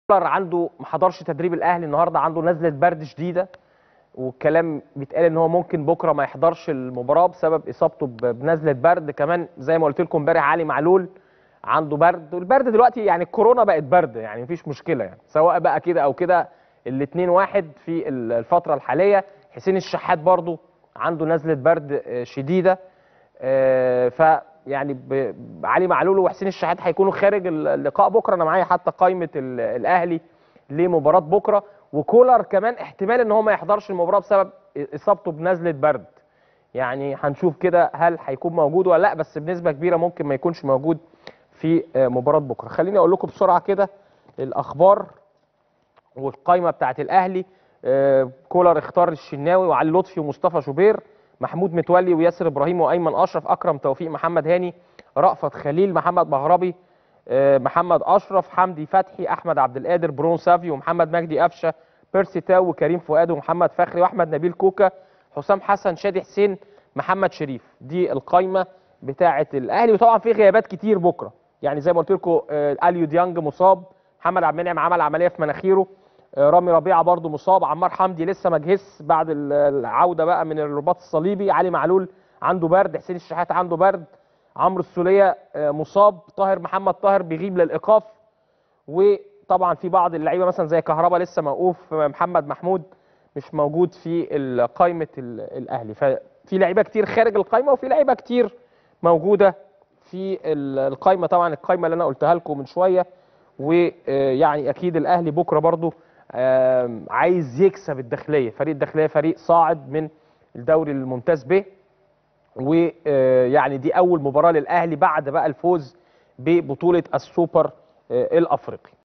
كولر عنده ما حضرش تدريب الاهلي النهارده عنده نزله برد شديده والكلام بيتقال ان هو ممكن بكره ما يحضرش المباراه بسبب اصابته ب- بنزله برد كمان زي ما قلت لكم امبارح علي معلول عنده برد والبرد دلوقتي يعني الكورونا بقت برد يعني مفيش مشكله يعني سواء بقى كده او كده الاثنين واحد في ال- الفتره الحاليه حسين الشحات برضو عنده نزله برد آه، شديده آه، ف يعني ب- علي معلول وحسين الشحات هيكونوا خارج ال- اللقاء بكره انا معايا حتى قائمه ال- الاهلي لمباراه بكره وكولر كمان احتمال ان هو ما يحضرش المباراه بسبب اصابته بنزله برد يعني هنشوف كده هل هيكون موجود ولا لا بس بنسبه كبيره ممكن ما يكونش موجود في آه، مباراه بكره خليني اقول لكم بسرعه كده الاخبار والقائمه بتاعت الاهلي آه، كولر اختار الشناوي وعلي لطفي ومصطفى شوبير محمود متولي وياسر ابراهيم وايمن اشرف اكرم توفيق محمد هاني رأفت خليل محمد مغربي آه، محمد اشرف حمدي فتحي احمد عبد القادر برون سافيو ومحمد مجدي قفشه بيرسي تاو وكريم فؤاد ومحمد فخري واحمد نبيل كوكا حسام حسن شادي حسين محمد شريف دي القائمه بتاعه الاهلي وطبعا في غيابات كتير بكره يعني زي ما قلت لكم آه، اليو ديانج مصاب محمد عبد المنعم عمل عمليه في مناخيره آه، رامي ربيعه برضو مصاب عمار حمدي لسه ما جهزش بعد ال- العوده بقى من الرباط الصليبي علي معلول عنده برد حسين الشحات عنده برد عمرو السوليه آه، مصاب طاهر محمد طاهر بيغيب للايقاف وطبعا في بعض اللعيبه مثلا زي كهربا لسه موقوف محمد محمود مش موجود في ال- قائمه ال- الاهلي ففي لعيبه كتير خارج القائمه وفي لعيبه كتير موجوده في ال- القائمه طبعا القائمه اللي انا قلتها لكم من شويه ويعني اكيد الاهلي بكره برضو آم، عايز يكسب الداخليه فريق الداخليه فريق صاعد من الدوري الممتاز ب ويعني دي اول مباراه للاهلي بعد بقى الفوز ببطوله السوبر آه، الافريقي